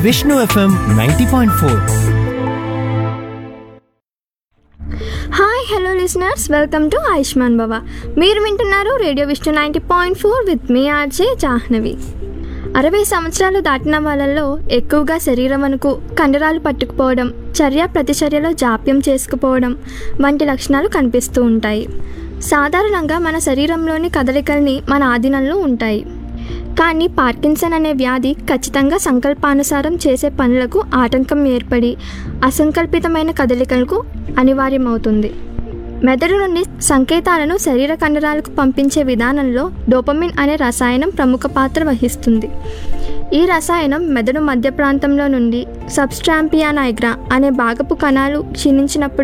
Vishnu FM ninety point four hi hello listeners welcome to Ayushman Baba మీరు వింటున్నారు radio Vishnu ninety point four with మీ RJ Jahnavi అరవై సంవత్సరాలు దాటిన వాళ్ళల్లో ఎక్కువగా శరీరం వరకు కండరాలు పట్టుకుపోవడం చర్య ప్రతిచర్యలో జాప్యం చేసుకుపోవడం వంటి లక్షణాలు కనిపిస్తూ ఉంటాయి సాధారణంగా మన శరీరంలోని కదలికల్ని మన ఆధీనంలో ఉంటాయి కానీ పార్కిన్సన్ అనే వ్యాధి ఖచ్చితంగా సంకల్పానుసారం చేసే పనులకు ఆటంకం ఏర్పడి అసంకల్పితమైన కదలికలకు అనివార్యమవుతుంది మెదడు నుండి సంకేతాలను శరీర కండరాలకు పంపించే విధానంలో డోపమిన్ అనే రసాయనం ప్రముఖ పాత్ర వహిస్తుంది ఈ రసాయనం మెదడు మధ్య ప్రాంతంలో నుండి సబ్స్ట్రాంపియా నైగ్రా అనే భాగపు కణాలు క్షీణించినప్పుడు